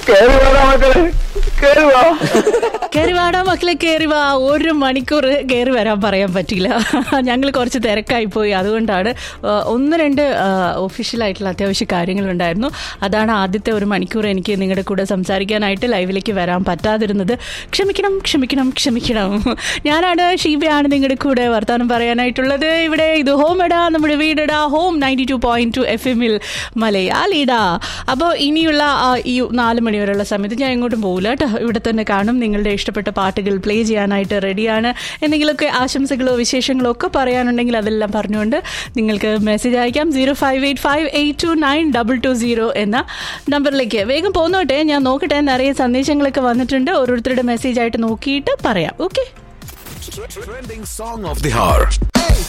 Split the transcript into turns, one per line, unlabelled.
കേറി വാടാ മക്കളെ കേറി വാ
കയറി വാടാ മക്കളെ കയറി വാ ഒരു മണിക്കൂർ കയറി വരാൻ പറയാൻ പറ്റില്ല ഞങ്ങൾ കുറച്ച് തിരക്കായി പോയി അതുകൊണ്ടാണ് ആ, ഒന്ന് രണ്ട് ഒഫീഷ്യലായിട്ടുള്ള അത്യാവശ്യ കാര്യങ്ങളുണ്ടായിരുന്നു അതാണ് ആദ്യത്തെ ഒരു മണിക്കൂർ എനിക്ക് നിങ്ങളുടെ കൂടെ സംസാരിക്കാനായിട്ട് ലൈവിലേക്ക് വരാൻ പറ്റാതിരുന്നത് ക്ഷമിക്കണം ക്ഷമിക്കണം ക്ഷമിക്കണം ഞാനാണ് ഷീബയാണ് നിങ്ങളുടെ കൂടെ വർത്തമാനം പറയാനായിട്ടുള്ളത് ഇവിടെ ഇത് ഹോം എടാ നമ്മുടെ വീടെടാ home ninety two point two F എമ്മിൽ മലയാളിടാ അപ്പോൾ ഇനിയുള്ള ആ, ഈ നാല് മണി വരെയുള്ള സമയത്ത് ഞാൻ എങ്ങോട്ടും പോകില്ല കേട്ടോ ഇവിടെ തന്നെ കാണും നിങ്ങളുടെ ഇഷ്ടപ്പെട്ട പാട്ടുകൾ പ്ലേ ചെയ്യാനായിട്ട് റെഡിയാണ് എന്തെങ്കിലുമൊക്കെ ആശംസകളോ വിശേഷങ്ങളോ ഒക്കെ പറയാനുണ്ടെങ്കിൽ അതെല്ലാം പറഞ്ഞുകൊണ്ട് നിങ്ങൾക്ക് മെസ്സേജ് അയക്കാം zero five eight five eight two nine double two zero എന്ന നമ്പറിലേക്ക് വേഗം പോന്നോട്ടെ ഞാൻ നോക്കട്ടെ നിറയെ സന്ദേശങ്ങളൊക്കെ വന്നിട്ടുണ്ട് ഓരോരുത്തരുടെ മെസ്സേജ് ആയിട്ട് നോക്കിയിട്ട് പറയാം okay
Trending song of the hour.